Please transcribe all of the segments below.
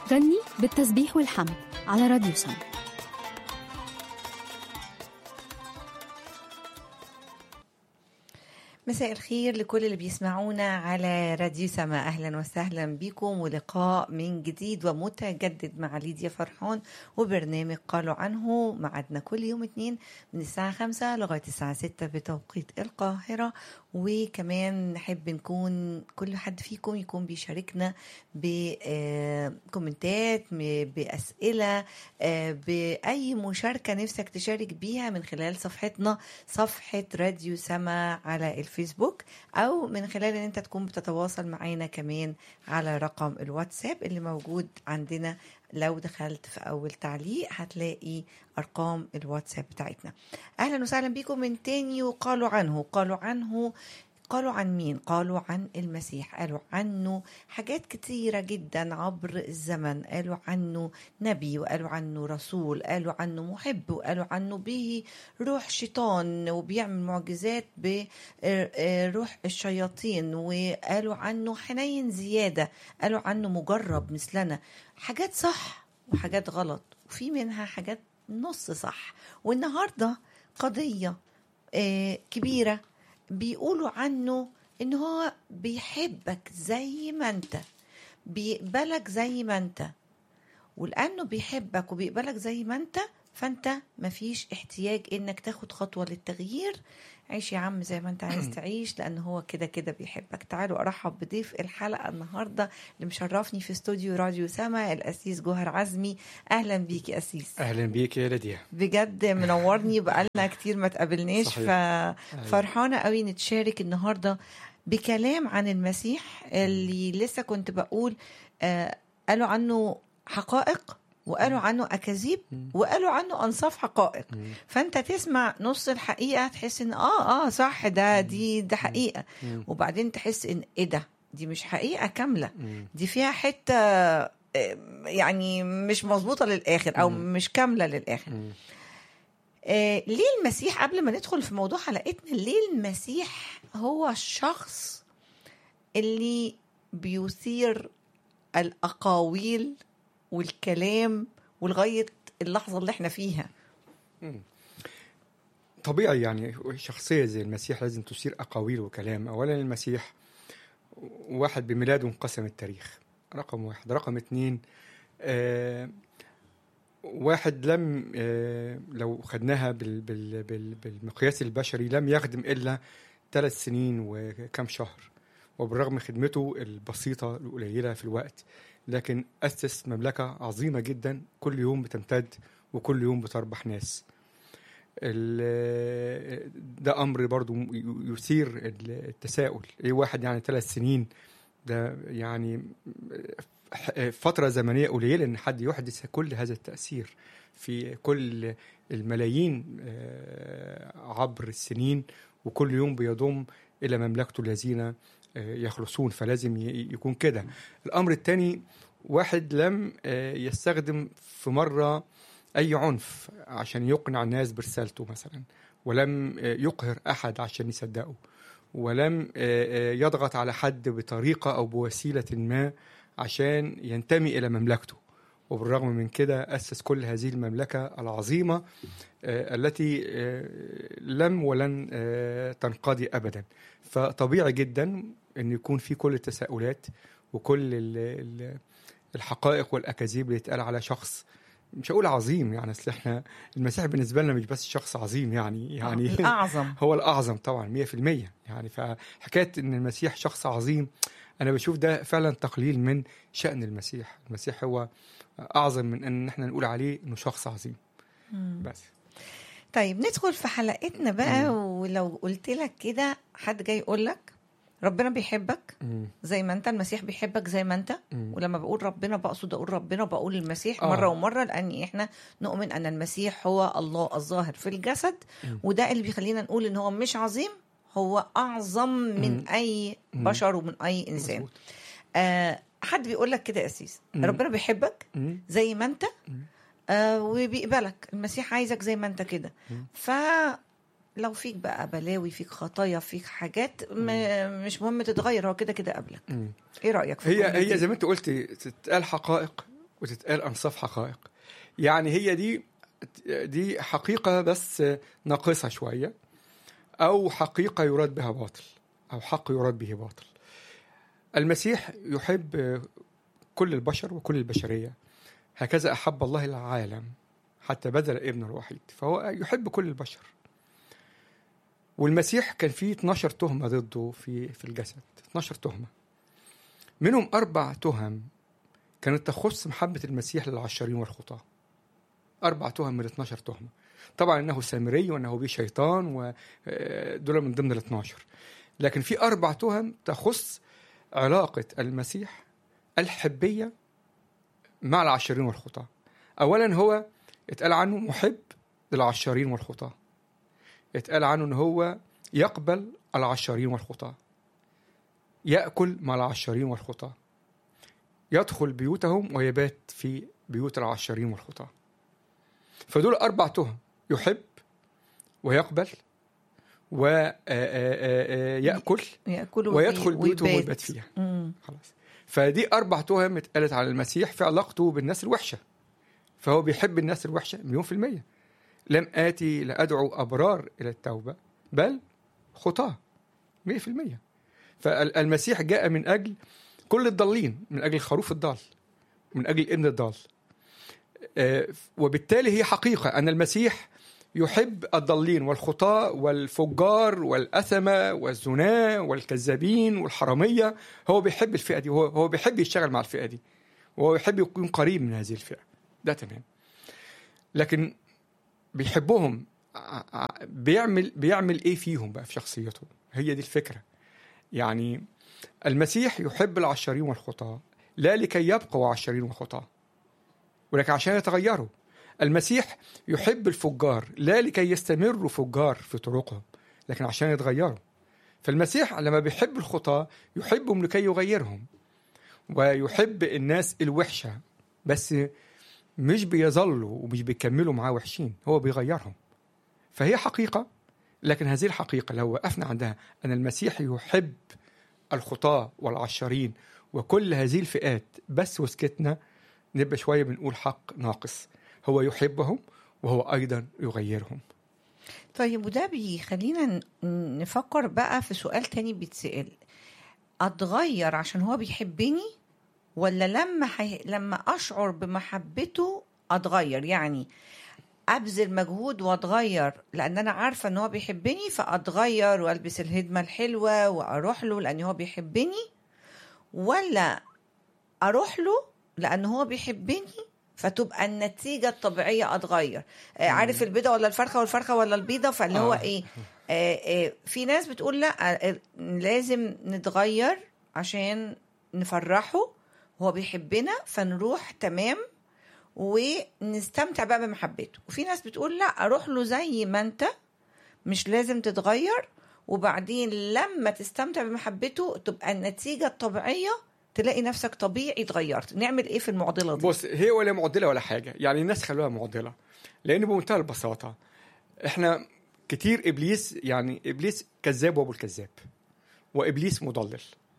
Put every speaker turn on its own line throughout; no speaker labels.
غني بالتسبيح والحمد على راديو سما
مساء الخير لكل اللي بيسمعونا على راديو سما اهلا وسهلا بكم ولقاء من جديد ومتجدد مع ليديا فرحان وبرنامج قالوا عنه معدنا كل يوم اتنين من الساعة خمسة لغاية الساعة ستة بتوقيت القاهرة وكمان نحب نكون كل حد فيكم يكون بيشاركنا بكومنتات بأسئلة آه، بأي مشاركة نفسك تشارك بيها من خلال صفحتنا صفحة راديو سما على الفيسبوك أو من خلال إن أنت تكون بتتواصل معانا كمان على رقم الواتساب اللي موجود عندنا لو دخلت في أول تعليق هتلاقي أرقام الواتساب بتاعتنا أهلا وسهلا بكم من تاني وقالوا عنه قالوا عنه قالوا عن مين؟ قالوا عن المسيح قالوا عنه حاجات كتيرة جدا عبر الزمن قالوا عنه نبي وقالوا عنه رسول قالوا عنه محب وقالوا عنه به روح شيطان وبيعمل معجزات بروح الشياطين وقالوا عنه حنين زيادة قالوا عنه مجرب مثلنا حاجات صح وحاجات غلط وفي منها حاجات نص صح والنهاردة قضية آه، كبيرة بيقولوا عنه ان هو بيحبك زي ما انت بيقبلك زي ما انت ولانه بيحبك وبيقبلك زي ما انت فانت مفيش احتياج انك تاخد خطوه للتغيير عيش يا عم زي ما انت عايز تعيش لان هو كده كده بيحبك تعالوا ارحب بضيف الحلقه النهارده اللي مشرفني في استوديو راديو سما الاسيس جوهر عزمي اهلا بيك يا اسيس
اهلا بيك يا لديا
بجد منورني بقالنا كتير ما تقابلناش
صحيح.
ففرحانه قوي نتشارك النهارده بكلام عن المسيح اللي لسه كنت بقول آه قالوا عنه حقائق وقالوا عنه اكاذيب وقالوا عنه انصاف حقائق فانت تسمع نص الحقيقه تحس ان اه اه صح ده دي ده حقيقه وبعدين تحس ان ايه ده دي مش حقيقه كامله دي فيها حته آه، يعني مش مظبوطه للاخر او مش كامله للاخر آه ليه المسيح قبل ما ندخل في موضوع حلقتنا ليه المسيح هو الشخص اللي بيثير الاقاويل والكلام ولغايه اللحظه اللي احنا فيها
طبيعي يعني شخصية زي المسيح لازم تثير أقاويل وكلام أولا المسيح واحد بميلاده انقسم التاريخ رقم واحد رقم اتنين آه واحد لم آه لو خدناها بال بال بال بالمقياس البشري لم يخدم إلا ثلاث سنين وكم شهر وبالرغم من خدمته البسيطة القليلة في الوقت لكن أسس مملكة عظيمة جدا كل يوم بتمتد وكل يوم بتربح ناس ال- ده امر برضو يثير التساؤل ايه واحد يعني ثلاث سنين ده يعني فتره زمنيه قليله ان حد يحدث كل هذا التاثير في كل الملايين آه، عبر السنين وكل يوم بيضم الى مملكته الذين آه، يخلصون فلازم ي- يكون كده الامر الثاني واحد لم آه، يستخدم في مره اي عنف عشان يقنع الناس برسالته مثلا ولم آه، يقهر احد عشان يصدقه ولم آه، آه، يضغط على حد بطريقه او بوسيله ما عشان ينتمي الى مملكته وبالرغم من كده اسس كل هذه المملكه العظيمه آه، التي آه، لم ولن آه، تنقضي ابدا فطبيعي جدا ان يكون في كل التساؤلات وكل ال- ال- الحقائق والاكاذيب اللي يتقال على شخص مش هقول عظيم يعني اصل احنا المسيح بالنسبه لنا مش بس شخص عظيم يعني يعني
الاعظم
هو الاعظم طبعا 100% يعني فحكايه ان المسيح شخص عظيم انا بشوف ده فعلا تقليل من شان المسيح المسيح هو اعظم من ان احنا نقول عليه انه شخص عظيم بس
طيب ندخل في حلقتنا بقى ولو قلت لك كده حد جاي يقول لك ربنا بيحبك
مم.
زي ما انت المسيح بيحبك زي ما انت
مم.
ولما بقول ربنا بقصد اقول ربنا بقول المسيح
آه.
مره ومره لان احنا نؤمن ان المسيح هو الله الظاهر في الجسد
مم.
وده اللي بيخلينا نقول ان هو مش عظيم هو اعظم من
مم.
اي
مم.
بشر ومن اي انسان
مظبوط.
آه حد بيقول لك كده يا اسيس
مم.
ربنا بيحبك
مم.
زي ما انت
مم.
آه وبيقبلك المسيح عايزك زي ما انت كده
مم.
ف لو فيك بقى بلاوي فيك خطايا فيك حاجات م- مش مهم تتغير هو كده كده قبلك
مم.
ايه رايك في
هي
الجملة
هي
دي؟
زي ما انت قلت تتقال حقائق وتتقال انصاف حقائق يعني هي دي دي حقيقه بس ناقصه شويه او حقيقه يراد بها باطل او حق يراد به باطل المسيح يحب كل البشر وكل البشريه هكذا احب الله العالم حتى بذل ابنه الوحيد فهو يحب كل البشر والمسيح كان فيه 12 تهمة ضده في في الجسد 12 تهمة منهم أربع تهم كانت تخص محبة المسيح للعشرين والخطاة أربع تهم من 12 تهمة طبعا أنه سامري وأنه به شيطان ودول من ضمن ال 12 لكن في أربع تهم تخص علاقة المسيح الحبية مع العشرين والخطاة أولا هو اتقال عنه محب للعشرين والخطاة اتقال عنه ان هو يقبل العشرين والخطاة يأكل مع العشرين والخطاة يدخل بيوتهم ويبات في بيوت العشرين والخطاة فدول أربع تهم يحب ويقبل ويأكل
ياكل
ويدخل
وي-
بيوتهم
ويبات.
ويبات فيها
مم.
خلاص فدي أربع تهم اتقالت على المسيح في علاقته بالناس الوحشة فهو بيحب الناس الوحشة مليون في المية لم آتي لأدعو أبرار إلى التوبة بل خطاة مية في المية فالمسيح جاء من أجل كل الضالين من أجل الخروف الضال من أجل الابن الضال آه، وبالتالي هي حقيقة أن المسيح يحب الضالين والخطاة والفجار والأثمة والزناة والكذابين والحرامية هو بيحب الفئة دي هو هو بيحب يشتغل مع الفئة دي وهو يحب يكون قريب من هذه الفئة ده تمام لكن بيحبهم ع- ع- بيعمل بيعمل ايه فيهم بقى في شخصيتهم هي دي الفكرة يعني المسيح يحب العشرين والخطاة لا لكي يبقوا عشرين وخطاة ولكن عشان يتغيروا المسيح يحب الفجار لا لكي يستمروا فجار في طرقهم لكن عشان يتغيروا فالمسيح لما بيحب الخطاة يحبهم لكي يغيرهم ويحب الناس الوحشة بس مش بيظلوا ومش بيكملوا معاه وحشين هو بيغيرهم فهي حقيقة لكن هذه الحقيقة لو وقفنا عندها أن المسيح يحب الخطاة والعشرين وكل هذه الفئات بس وسكتنا نبقى شوية بنقول حق ناقص هو يحبهم وهو أيضا يغيرهم
طيب وده بيخلينا ن- نفكر بقى في سؤال تاني بيتسأل اتغير عشان هو بيحبني ولا لما حي... لما اشعر بمحبته اتغير يعني ابذل مجهود واتغير لان انا عارفه ان هو بيحبني فاتغير والبس الهدمه الحلوه واروح له لان هو بيحبني ولا اروح له لان هو بيحبني فتبقى النتيجه الطبيعيه اتغير آه، عارف البيضه ولا الفرخه والفرخه ولا البيضه فاللي هو
آه.
ايه آه، آه، في ناس بتقول لا آه، لازم نتغير عشان نفرحه هو بيحبنا فنروح تمام ونستمتع بقى بمحبته وفي ناس بتقول لا اروح له زي ما انت مش لازم تتغير وبعدين لما تستمتع بمحبته تبقى النتيجة الطبيعية تلاقي نفسك طبيعي اتغيرت نعمل ايه في المعضلة دي
بص هي ولا معضله ولا حاجه يعني الناس خلوها معضله لان بمنتهى البساطه احنا كتير ابليس يعني ابليس كذاب وابو الكذاب وابليس مضلل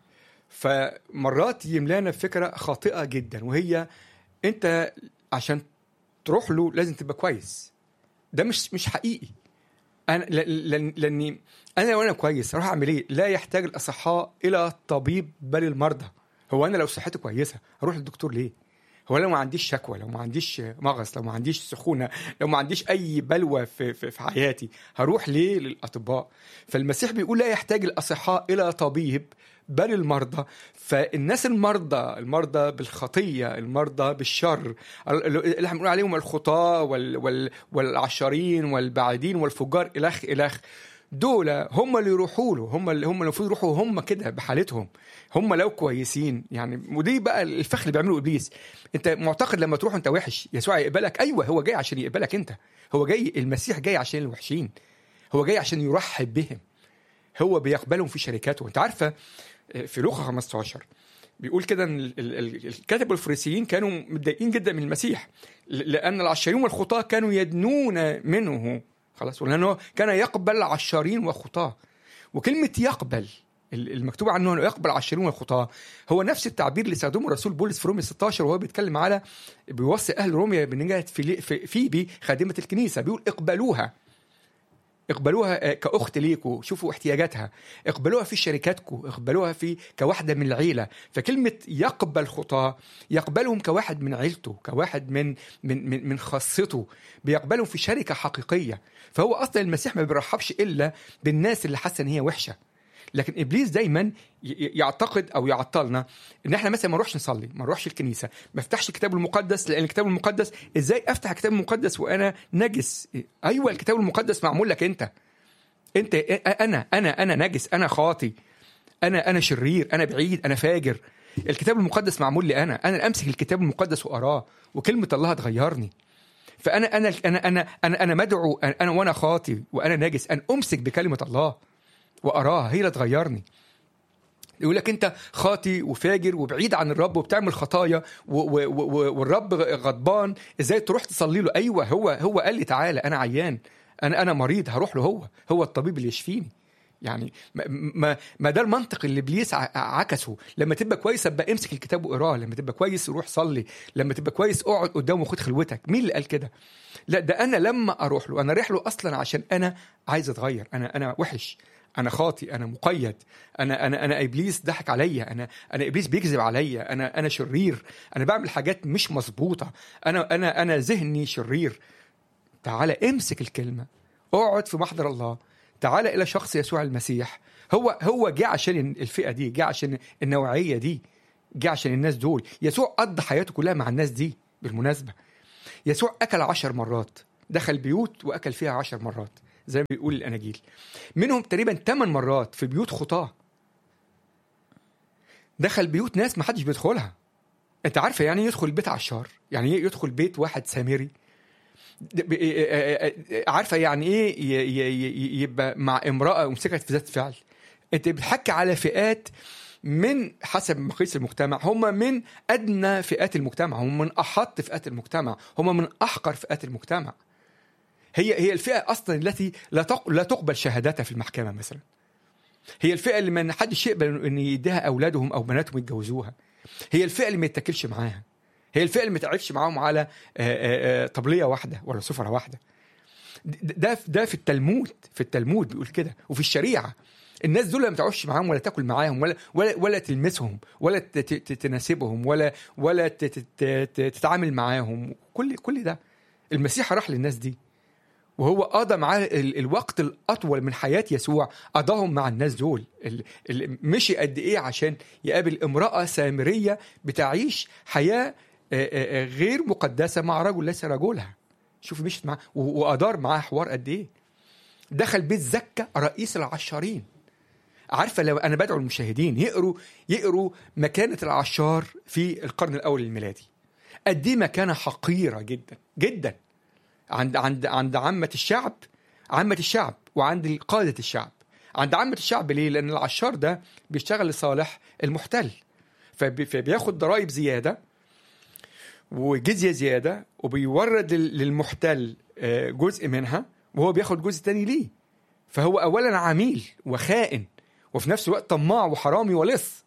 فمرات يملانا فكره خاطئه جدا وهي انت عشان تروح له لازم تبقى كويس ده مش مش حقيقي انا ل- لان لاني انا لو انا كويس اروح اعمل ايه لا يحتاج الاصحاء الى طبيب بل المرضى هو انا لو صحتي كويسه اروح للدكتور ليه هو أنا لو ما عنديش شكوى لو ما عنديش مغص لو ما عنديش سخونه لو ما عنديش اي بلوى في, في, في حياتي هروح ليه للاطباء فالمسيح بيقول لا يحتاج الاصحاء الى طبيب بل المرضى فالناس المرضى المرضى بالخطيه المرضى بالشر اللي احنا بنقول عليهم الخطاه وال وال والعشارين والبعيدين والفجار الخ الخ دول هم اللي يروحوا له هم اللي هم اللي المفروض يروحوا هم كده بحالتهم هم لو كويسين يعني ودي بقى الفخ اللي بيعمله ابليس انت معتقد لما تروح انت وحش يسوع يقبلك ايوه هو جاي عشان يقبلك انت هو جاي المسيح جاي عشان الوحشين هو جاي عشان يرحب بهم هو بيقبلهم في شركاته انت عارفه في لوقا 15 بيقول كده ان ال- ال- ال- الكاتب والفريسيين كانوا متضايقين جدا من المسيح ل- لان العشارين والخطاه كانوا يدنون منه خلاص ولانه كان يقبل عشارين وخطاه وكلمه يقبل ال- المكتوب عنه انه يقبل عشرون الخطاه هو نفس التعبير اللي استخدمه الرسول بولس في رومية 16 وهو بيتكلم على بيوصي اهل روميا بنجاة في في- فيبي خادمه الكنيسه بيقول اقبلوها اقبلوها آه، كاخت ليكوا شوفوا احتياجاتها اقبلوها في شركاتكم اقبلوها في كواحده من العيله فكلمه يقبل خطاه يقبلهم كواحد من عيلته كواحد من من من, من خاصته بيقبلهم في شركه حقيقيه فهو اصلا المسيح ما بيرحبش الا بالناس اللي حاسه ان هي وحشه لكن ابليس دايما ي- ي- يعتقد او يعطلنا ان احنا مثلا ما نروحش نصلي ما نروحش الكنيسه ما افتحش الكتاب المقدس لان الكتاب المقدس ازاي افتح الكتاب المقدس وانا نجس ايوه الكتاب المقدس معمول لك انت انت انا انا انا نجس انا خاطي انا انا شرير انا بعيد انا فاجر الكتاب المقدس معمول لي انا انا اللي امسك الكتاب المقدس واقراه وكلمه الله هتغيرني فانا انا انا انا انا انا مدعو انا وانا خاطي وانا ناجس ان امسك بكلمه الله واراها هي اللي تغيرني يقول لك انت خاطي وفاجر وبعيد عن الرب وبتعمل خطايا و و و والرب غضبان ازاي تروح تصلي له ايوه هو هو قال لي تعالى انا عيان انا انا مريض هروح له هو هو الطبيب اللي يشفيني يعني ما ما, ما ده المنطق اللي ابليس ع- عكسه لما تبقى كويس ابقى امسك الكتاب واقراه لما تبقى كويس روح صلي لما تبقى كويس اقعد قدامه وخد خلوتك مين اللي قال كده لا ده انا لما اروح له انا رايح له اصلا عشان انا عايز اتغير انا انا وحش انا خاطي انا مقيد انا انا انا ابليس ضحك عليا انا انا ابليس بيكذب عليا انا انا شرير انا بعمل حاجات مش مظبوطه انا انا انا ذهني شرير تعالى امسك الكلمه اقعد في محضر الله تعالى الى شخص يسوع المسيح هو هو جه عشان الفئه دي جه عشان النوعيه دي جه عشان الناس دول يسوع قضى حياته كلها مع الناس دي بالمناسبه يسوع اكل عشر مرات دخل بيوت واكل فيها عشر مرات زي ما بيقول الاناجيل منهم تقريبا ثمان مرات في بيوت خطاه دخل بيوت ناس ما حدش بيدخلها انت عارفه يعني إيه يدخل بيت عشار يعني ايه يدخل بيت واحد سامري د- ب- آه، آه، آه، عارفه يعني ايه ي- ي- ي- يبقى مع امراه ومسكت في ذات فعل انت بتحكي على فئات من حسب مقياس المجتمع هم من ادنى فئات المجتمع هم من احط فئات المجتمع هم من احقر فئات المجتمع هي هي الفئه اصلا التي لا تق- لا تقبل شهادتها في المحكمه مثلا هي الفئه اللي ما حدش يقبل ان يديها اولادهم او بناتهم يتجوزوها هي الفئه اللي ما يتاكلش معاها هي الفئه اللي ما تعبش معاهم على آه، آه، آه، طبليه واحده ولا سفره واحده د- ده ده في التلمود في التلمود بيقول كده وفي الشريعه الناس دول ما تقعدش معاهم ولا تاكل معاهم ولا ولا ولا تلمسهم ولا ت- ت- تناسبهم ولا ولا ت- ت- ت- تتعامل معاهم كل كل ده المسيح راح للناس دي وهو قضى معاه ال- الوقت الاطول من حياه يسوع قضاهم مع الناس دول ال- ال- مشي قد ايه عشان يقابل امراه سامريه بتعيش حياه آه، آه، آه، غير مقدسه مع رجل ليس رجلها شوف مشيت معاه و- وادار معاه حوار قد ايه دخل بيت زكا رئيس العشارين عارفه لو انا بدعو المشاهدين يقروا يقروا مكانه العشار في القرن الاول الميلادي قد ايه مكانه حقيره جدا جدا عند عند عند عامه الشعب عامه الشعب وعند قاده الشعب عند عامه الشعب ليه لان العشار ده بيشتغل لصالح المحتل فبي- فبياخد ضرائب زياده وجزيه زياده وبيورد لل- للمحتل آه، جزء منها وهو بياخد جزء تاني ليه فهو اولا عميل وخائن وفي نفس الوقت طماع وحرامي ولص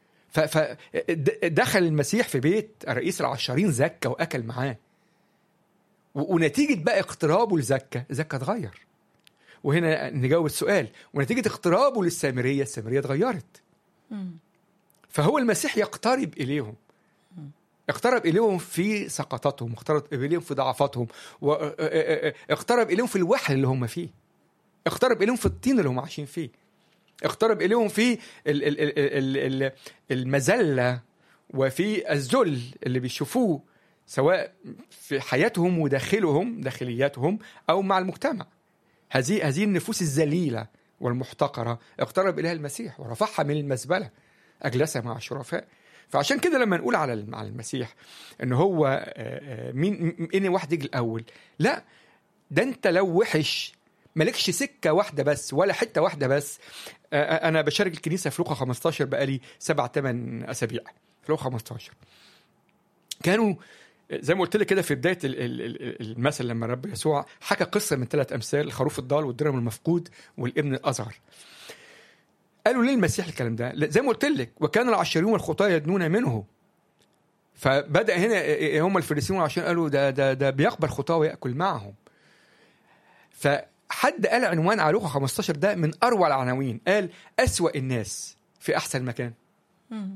فدخل المسيح في بيت رئيس العشارين زكا واكل معاه و- ونتيجه بقى اقترابه لزكا زكا اتغير وهنا نجاوب السؤال ونتيجه اقترابه للسامريه السامريه اتغيرت فهو المسيح يقترب اليهم اقترب اليهم في سقطاتهم اقترب اليهم في ضعفاتهم واقترب اليهم في الوحل اللي هم فيه اقترب اليهم في الطين اللي هم عايشين فيه اقترب اليهم في ال- ال- ال- ال- ال- المذله وفي الذل اللي بيشوفوه سواء في حياتهم وداخلهم داخلياتهم او مع المجتمع هذه هذه النفوس الذليله والمحتقره اقترب اليها المسيح ورفعها من المزبله اجلسها مع الشرفاء فعشان كده لما نقول على على المسيح ان هو آه، آه، مين م- ان واحد يجي الاول لا ده انت لو وحش مالكش سكه واحده بس ولا حته واحده بس آه، آه، انا بشارك الكنيسه في لوقا 15 بقالي سبع ثمان اسابيع في لوقا 15 كانوا زي ما قلت لك كده في بدايه ال- ال- ال- المثل لما رب يسوع حكى قصه من ثلاث امثال الخروف الضال والدرهم المفقود والابن الاصغر قالوا ليه المسيح الكلام ده لا، زي ما قلت لك وكان العشرين والخطاة يدنون منه فبدا هنا هم الفريسيين والعشرين قالوا ده ده ده بيقبل خطاه وياكل معهم فحد قال عنوان على لوقا 15 ده من اروع العناوين قال اسوا الناس في احسن مكان
مم.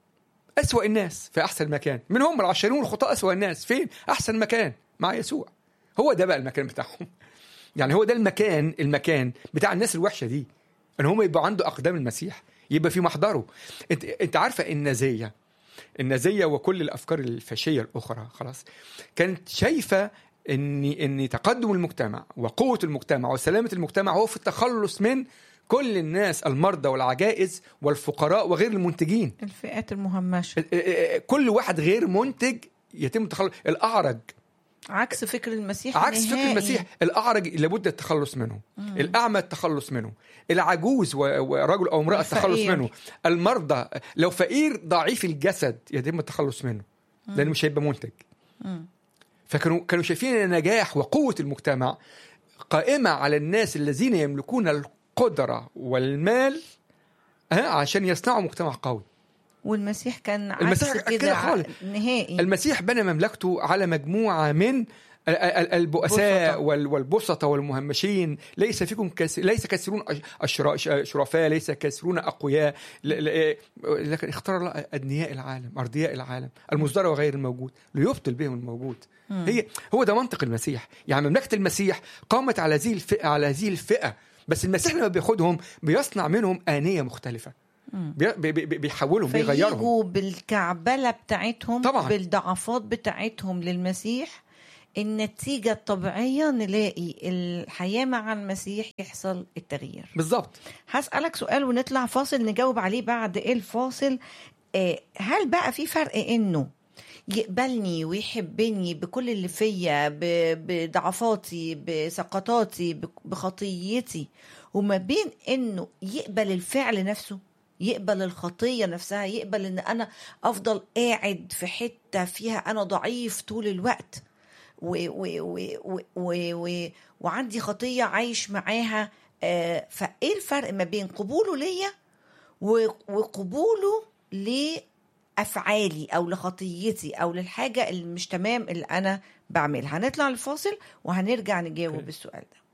أسوأ الناس في أحسن مكان من هم العشرين والخطاة أسوأ الناس فين أحسن مكان مع يسوع هو ده بقى المكان بتاعهم يعني هو ده المكان المكان بتاع الناس الوحشة دي ان هم يبقوا عنده أقدام المسيح يبقى في محضره انت, انت عارفة النازية النازية وكل الأفكار الفاشية الأخرى خلاص كانت شايفة ان ان تقدم المجتمع وقوه المجتمع وسلامه المجتمع هو في التخلص من كل الناس المرضى والعجائز والفقراء وغير المنتجين
الفئات المهمشه
كل واحد غير منتج يتم التخلص الاعرج
عكس فكر المسيح
عكس فكر
نهائي.
المسيح الاعرج لابد التخلص منه
مم.
الاعمى التخلص منه العجوز و- ورجل او امراه التخلص
الفقير.
منه المرضى لو فقير ضعيف الجسد يتم التخلص منه لانه مش هيبقى منتج
مم.
فكانوا كانوا شايفين ان النجاح وقوه المجتمع قائمه على الناس الذين يملكون القدره والمال ها عشان يصنعوا مجتمع قوي
والمسيح كان
المسيح
عكس
كده
كده
خالص.
نهائي
المسيح بنى مملكته على مجموعه من ال- ال- البؤساء
بسطة.
وال- والبسطة والمهمشين ليس فيكم كس... ليس كثيرون أش- أشرا... ش- شرفاء ليس كثيرون أقوياء ل... ل... لكن اختار الله أدنياء العالم أرضياء العالم المصدر وغير الموجود ليبطل بهم الموجود
مم.
هي هو ده منطق المسيح يعني مملكة المسيح قامت على هذه الفئة على هذه الفئة بس المسيح لما بياخدهم بيصنع منهم آنية مختلفة
مم.
بي... بي... بي... بيحولهم بيغيرهم
فيجوا بالكعبله بتاعتهم
طبعاً.
بالضعفات بتاعتهم للمسيح النتيجة الطبيعية نلاقي الحياة مع المسيح يحصل التغيير
بالظبط
هسألك سؤال ونطلع فاصل نجاوب عليه بعد الفاصل آه، هل بقى في فرق انه يقبلني ويحبني بكل اللي فيا ب- بضعفاتي بسقطاتي ب- بخطيتي وما بين انه يقبل الفعل نفسه يقبل الخطيه نفسها يقبل ان انا افضل قاعد في حته فيها انا ضعيف طول الوقت و و و و و و وعندي خطيه عايش معاها آه، فايه الفرق ما بين قبوله ليا و- وقبوله لافعالي او لخطيتي او للحاجه اللي مش تمام اللي انا بعملها هنطلع الفاصل وهنرجع نجاوب
أوكي.
السؤال ده